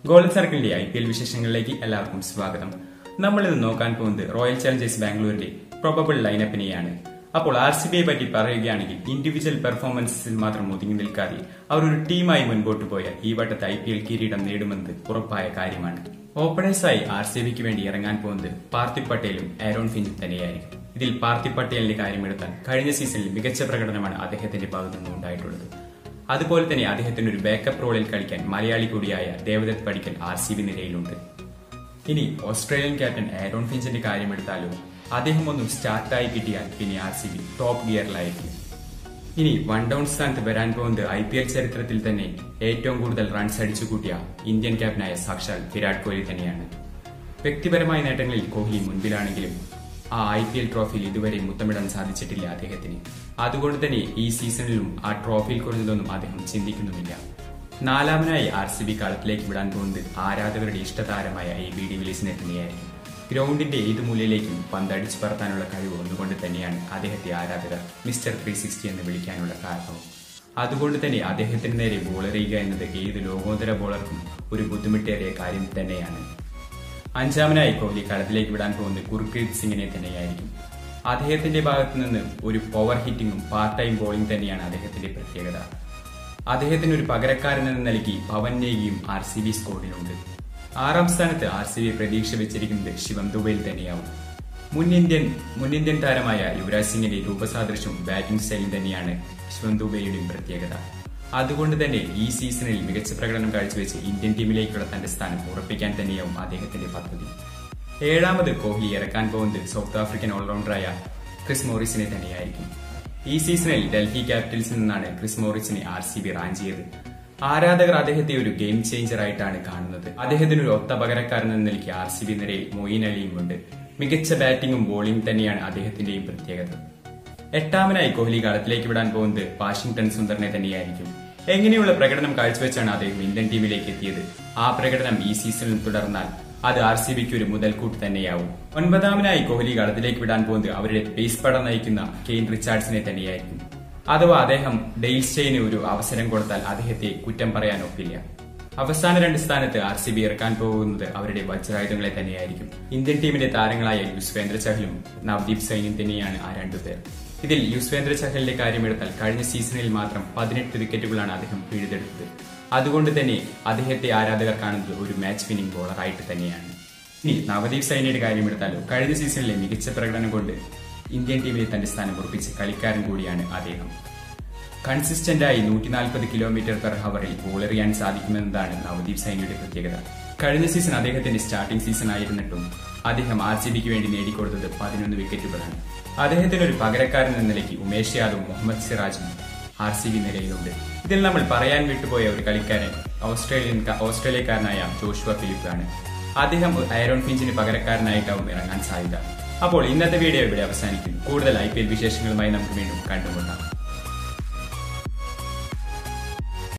golden സർക്കിളിന്റെ I P L വിശേഷങ്ങളിലേക്ക് എല്ലാവർക്കും സ്വാഗതം നമ്മൾ ഇന്ന് നോക്കാൻ പോകുന്നത് റോയൽ ചലഞ്ചേഴ്സ് ബാംഗ്ലൂരിന്റെ പ്രൊബബിൾ ലൈനപ്പിനെയാണ് അപ്പോൾ ആർ സി ബിയെ പറ്റി പറയുകയാണെങ്കിൽ ഇൻഡിവിജ്വൽ പെർഫോമൻസിൽ മാത്രം ഒതുങ്ങി നിൽക്കാതെ അവർ ഒരു ടീമായി മുൻപോട്ട് പോയാൽ ഈ വട്ടത്തെ ഐ പി എൽ കിരീടം നേടുമെന്നത് ഉറപ്പായ കാര്യമാണ് ഓപ്പണേഴ്സായി ആർ സി ബിക്ക് വേണ്ടി ഇറങ്ങാൻ പോകുന്നത് പാർത്ഥിവ് പട്ടേലും ആരോൺ ഫിഞ്ചും തന്നെയായിരിക്കും ഇതിൽ പാർത്ഥിവ് പട്ടേലിന്റെ കാര്യമെടുത്താൽ കഴിഞ്ഞ സീസണിൽ മികച്ച പ്രകടനമാണ് അദ്ദേഹത്തിന്റെ ഭാഗത്തു നിന്ന് ഉണ്ടായിട്ടുള്ളത് അതുപോലെ തന്നെ അദ്ദേഹത്തിന് ഒരു ബാക്കപ്പ് റോളിൽ കളിക്കാൻ മലയാളി കൂടിയായ ദേവദത്ത് പടിക്കൽ ആർ സി ബി നിരയിലുണ്ട് ഇനി ഓസ്ട്രേലിയൻ ക്യാപ്റ്റൻ ആരോൺ ഫിഞ്ചിന്റെ കാര്യമെടുത്താലും അദ്ദേഹം ഒന്നും സ്റ്റാർട്ടായി കിട്ടിയാൽ പിന്നെ ആർ സി ബി ടോപ്പ് ഗിയറിലായിരിക്കും ഇനി വൺ ഡൗൺ സ്ഥാനത്ത് വരാൻ പോകുന്നത് ഐ പി എൽ ചരിത്രത്തിൽ തന്നെ ഏറ്റവും കൂടുതൽ റൺസ് അടിച്ചു കൂട്ടിയ ഇന്ത്യൻ ക്യാപ്റ്റനായ സാക്ഷാൽ വിരാട് കോഹ്ലി തന്നെയാണ് വ്യക്തിപരമായ നേട്ടങ്ങളിൽ കോഹ്ലി മുൻപിലാണെങ്കിലും ആ ഐ പി എൽ ട്രോഫിയിൽ ഇതുവരെ മുത്തമിടാൻ സാധിച്ചിട്ടില്ല അദ്ദേഹത്തിന് അതുകൊണ്ട് തന്നെ ഈ സീസണിലും ആ ട്രോഫിയിൽ കുറഞ്ഞതൊന്നും അദ്ദേഹം ചിന്തിക്കുന്നുമില്ല നാലാമനായി ആർ സി ബി കളത്തിലേക്ക് വിടാൻ പോകുന്നത് ആരാധകരുടെ ഇഷ്ടതാരമായ എ ബി ഡി വിലിസിനെ തന്നെയായിരിക്കും ഗ്രൗണ്ടിന്റെ ഏത് മൂലയിലേക്കും പന്തടിച്ചു പറത്താനുള്ള കഴിവ് ഒന്നുകൊണ്ട് തന്നെയാണ് അദ്ദേഹത്തെ ആരാധകർ മിസ്റ്റർ ത്രീ സിക്സ്റ്റി എന്ന് വിളിക്കാനുള്ള കാരണവും അതുകൊണ്ട് തന്നെ അദ്ദേഹത്തിന് നേരെ ബോളെറിയുക എന്നത് ഏത് ലോകോത്തര ബോളർക്കും ഒരു ബുദ്ധിമുട്ടേറിയ കാര്യം തന്നെയാണ് അഞ്ചാമനായി കോഹ്ലി കളത്തിലേക്ക് വിടാൻ പോകുന്നത് ഗുർപ്രീത് സിംഗിനെ തന്നെയായിരിക്കും അദ്ദേഹത്തിന്റെ ഭാഗത്തു നിന്ന് ഒരു പവർ ഹിറ്റിംഗും പാർട്ട് ടൈം ബോളിംഗ് തന്നെയാണ് അദ്ദേഹത്തിന്റെ പ്രത്യേകത അദ്ദേഹത്തിന് ഒരു പകരക്കാരൻ എന്ന നിലയ്ക്ക് പവൻ നേഗിയും ആർ സി ബി സ്കോഡിലുണ്ട് ആറാം സ്ഥാനത്ത് ആർ സി ബി പ്രതീക്ഷ വെച്ചിരിക്കുന്നത് ശിവം ദുബൈയിൽ തന്നെയാവും മുൻ ഇന്ത്യൻ മുൻ ഇന്ത്യൻ താരമായ യുവരാജ് സിംഗിന്റെ രൂപസാദൃശ്യവും ബാറ്റിംഗ് സ്റ്റൈലും തന്നെയാണ് ശിവം ദുബൈയുടെയും പ്രത്യേകത അതുകൊണ്ട് തന്നെ ഈ സീസണിൽ മികച്ച പ്രകടനം കാഴ്ചവെച്ച് ഇന്ത്യൻ ടീമിലേക്കുള്ള തന്റെ സ്ഥാനം ഉറപ്പിക്കാൻ തന്നെയാവും അദ്ദേഹത്തിന്റെ പദ്ധതി ഏഴാമത് കോഹ്ലി ഇറക്കാൻ പോകുന്നത് സൗത്ത് ആഫ്രിക്കൻ ഓൾറൗണ്ടറായ ക്രിസ് മോറിസിനെ തന്നെയായിരിക്കും ഈ സീസണിൽ ഡൽഹി ക്യാപിറ്റൽസിൽ നിന്നാണ് ക്രിസ് മോറിസിനെ ആർ സി ബി റാഞ്ചിയത് ആരാധകർ അദ്ദേഹത്തെ ഒരു ഗെയിം ചേഞ്ചർ ആയിട്ടാണ് കാണുന്നത് അദ്ദേഹത്തിന് ഒരു ഒത്ത പകരക്കാരൻ എന്ന നിലയ്ക്ക് ആർ സി ബി നിരയിൽ മൊയിൻ അലിയും ഉണ്ട് മികച്ച ബാറ്റിംഗും ബോളിംഗും തന്നെയാണ് അദ്ദേഹത്തിന്റെയും പ്രത്യേകത എട്ടാമനായി കോഹ്ലി കളത്തിലേക്ക് വിടാൻ പോകുന്നത് വാഷിംഗ്ടൺ സുന്ദറിനെ തന്നെയായിരിക്കും എങ്ങനെയുള്ള പ്രകടനം കാഴ്ചവെച്ചാണ് അദ്ദേഹം ഇന്ത്യൻ ടീമിലേക്ക് എത്തിയത് ആ പ്രകടനം ഈ സീസണിൽ തുടർന്നാൽ അത് ആർ സി ബിക്ക് ഒരു മുതൽക്കൂട്ട് തന്നെയാവും ഒൻപതാമനായി കോഹ്ലി കളത്തിലേക്ക് വിടാൻ പോകുന്നത് അവരുടെ പേസ് പട നയിക്കുന്ന കെയിൻ റിച്ചാർഡ്സിനെ തന്നെയായിരിക്കും അഥവാ അദ്ദേഹം ഡെയിൽ സ്റ്റെയിന് ഒരു അവസരം കൊടുത്താൽ അദ്ദേഹത്തെ കുറ്റം പറയാൻ ഒപ്പില്ല അവസാന രണ്ട് സ്ഥാനത്ത് ആർ സി ബി ഇറക്കാൻ പോകുന്നത് അവരുടെ വജ്രായുധങ്ങളെ തന്നെയായിരിക്കും ഇന്ത്യൻ ടീമിന്റെ താരങ്ങളായ യുസ്വേന്ദ്ര ചഹലും നവദീപ് സൈനും തന്നെയാണ് ആ രണ്ടുപേർ ഇതിൽ യുസ്വേന്ദ്ര ചഹലിന്റെ കാര്യമെടുത്താൽ കഴിഞ്ഞ സീസണിൽ മാത്രം പതിനെട്ട് വിക്കറ്റുകളാണ് അദ്ദേഹം പിഴുതെടുത്തത് അതുകൊണ്ട് തന്നെ അദ്ദേഹത്തെ ആരാധകർ കാണുന്നത് ഒരു മാച്ച് വിന്നിംഗ് ബോളറായിട്ട് തന്നെയാണ് ഇനി നവദീപ് സൈനിയുടെ കാര്യമെടുത്താലോ കഴിഞ്ഞ സീസണിലെ മികച്ച പ്രകടനം കൊണ്ട് ഇന്ത്യൻ ടീമിലെ തന്റെ സ്ഥാനം ഉറപ്പിച്ച കളിക്കാരൻ കൂടിയാണ് അദ്ദേഹം കൺസിസ്റ്റന്റായി നൂറ്റി നാൽപ്പത് കിലോമീറ്റർ പെർ ഹവറിൽ ബോളെറിയാൻ സാധിക്കുമെന്നതാണ് നവദീപ് സൈനിയുടെ പ്രത്യേകത കഴിഞ്ഞ സീസൺ അദ്ദേഹത്തിന്റെ സ്റ്റാർട്ടിംഗ് സീസൺ ആയിരുന്നിട്ടും അദ്ദേഹം ആർ സി ബിക്ക് വേണ്ടി നേടിക്കൊടുത്തത് പതിനൊന്ന് വിക്കറ്റുകളാണ് അദ്ദേഹത്തിന് ഒരു പകരക്കാരൻ എന്ന നിലയ്ക്ക് ഉമേഷ് യാദവും മുഹമ്മദ് സിറാജും ആർ സി ബി നിലയിലുണ്ട് ഇതിൽ നമ്മൾ പറയാൻ വിട്ടുപോയ ഒരു കളിക്കാരൻ ഓസ്ട്രേലിയൻ ഓസ്ട്രേലിയക്കാരനായ ജോഷുവ ഫിലിപ്പാണ് അദ്ദേഹം ഐറോൺ ഫിഞ്ചിന് പകരക്കാരനായിട്ടാവും ഇറങ്ങാൻ സാധ്യത അപ്പോൾ ഇന്നത്തെ വീഡിയോ ഇവിടെ അവസാനിക്കും കൂടുതൽ ഐ പി എൽ വിശേഷങ്ങളുമായി നമുക്ക് വീണ്ടും കണ്ടുമുട്ടാം